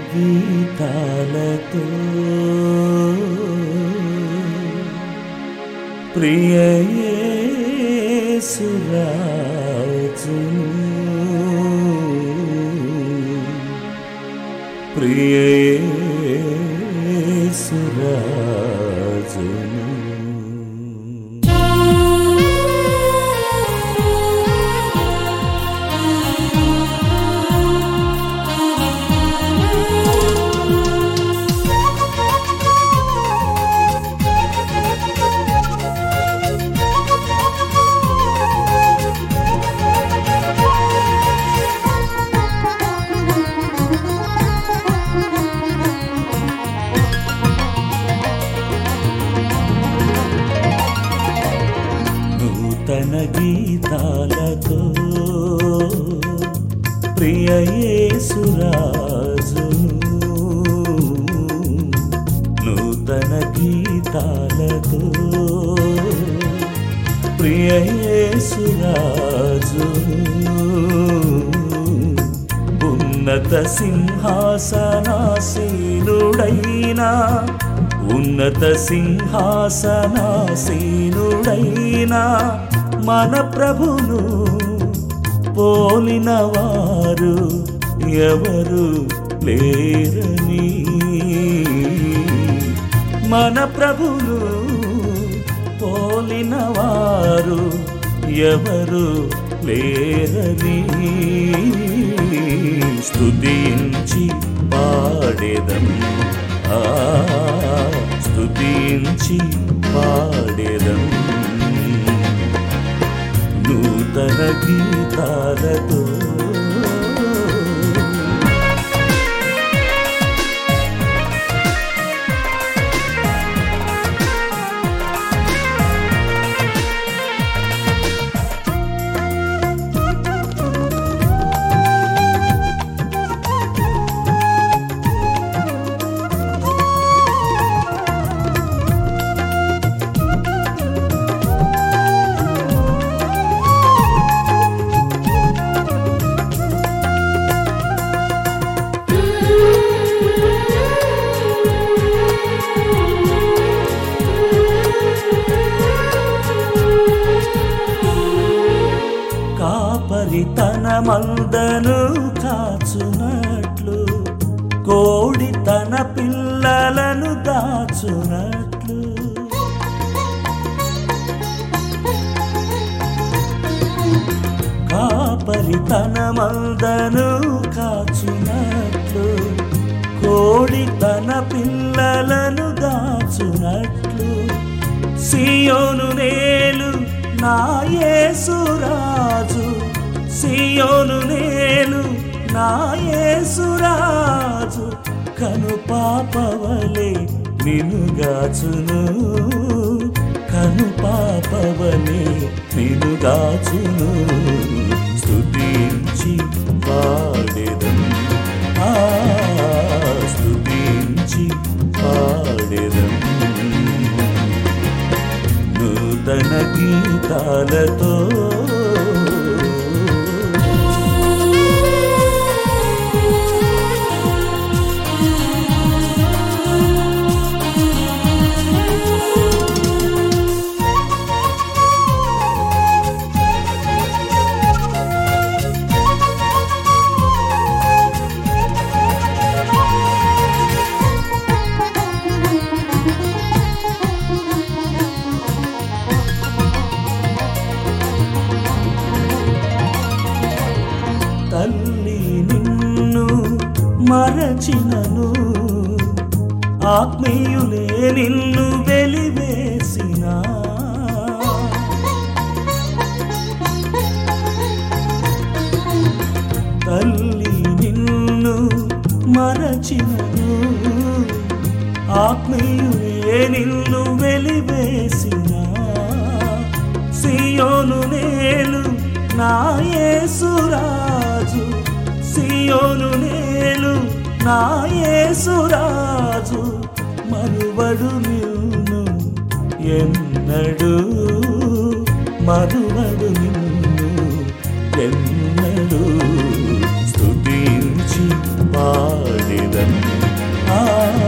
గీతాలతో ప్రియ యేసురాజును ప్రియ యేసురాజును నూతన గీతాలతో ప్రియ యేసురాజును నూతన గీతాలతో ప్రియ యేసురాజును ఉన్నత సింహాసనాసీనుడైనా ఉన్నత సింహాసనాసీనుడైనా మన ప్రభును పోలిన వారు ఎవరు లేరని మన ప్రభును పోలిన వారు ఎవరు లేరని స్తుతించి పాడేదం ఆ స్తుతించి పాడేదం నూతన గీతాలతో కాపరి తన మందను కాచునట్లు కోడి తన పిల్లలను దాచునట్లు కాపరి తన మందను కాచునట్లు కోడి తన పిల్లలను దాచునట్లు సియోను నేలు నా యేసురాజు సియోను నేలు నా యేసురాజు కను పాపవలే నినుగాచును కను పాపవలే నినుగాచును స్తుతించి పాడేదం ఆ స్తుతించి పాడేదం నూతన గీతాలతో తల్లి నిన్ను మరచినను ఆత్మీయులే నిన్ను వెలివేసిన తల్లి నిన్ను మరచినను ఆత్మీయులే నిన్ను వెలివేసిన సియోను నేలు నా యేసురాజు సియోను నేలు నా యేసురాజు మరువడు నిన్ను ఎన్నడు మరువడు నిన్ను ఎన్నడు స్తుతించి పాడిన పాడెదం ఆ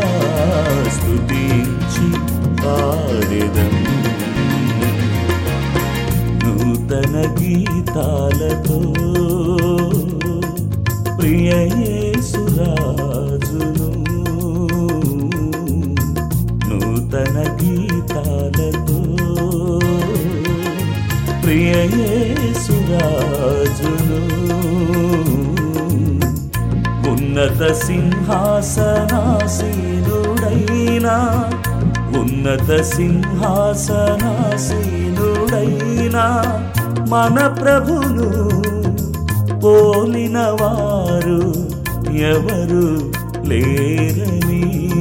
స్తుతించి పాడెదం నూతన గీతాలతో ప్రియ యేసురాజును నూతన గీతాలతో ప్రియ యేసురాజును ఉన్నత సింహాసనాసీనుడైనా ఉన్నత సింహాసనాసీనుడైనా మన ప్రభును పోలిన వారు ఎవరు లేరని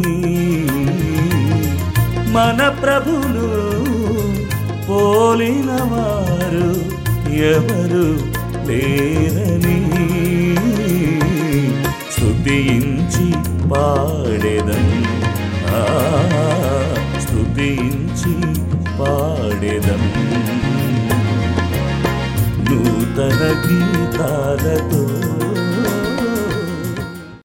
మన ప్రభును పోలిన వారు ఎవరు లేరని స్తుతించి పాడెదం ఆ స్తుతించి పాడెదం నూతన గీతాలతో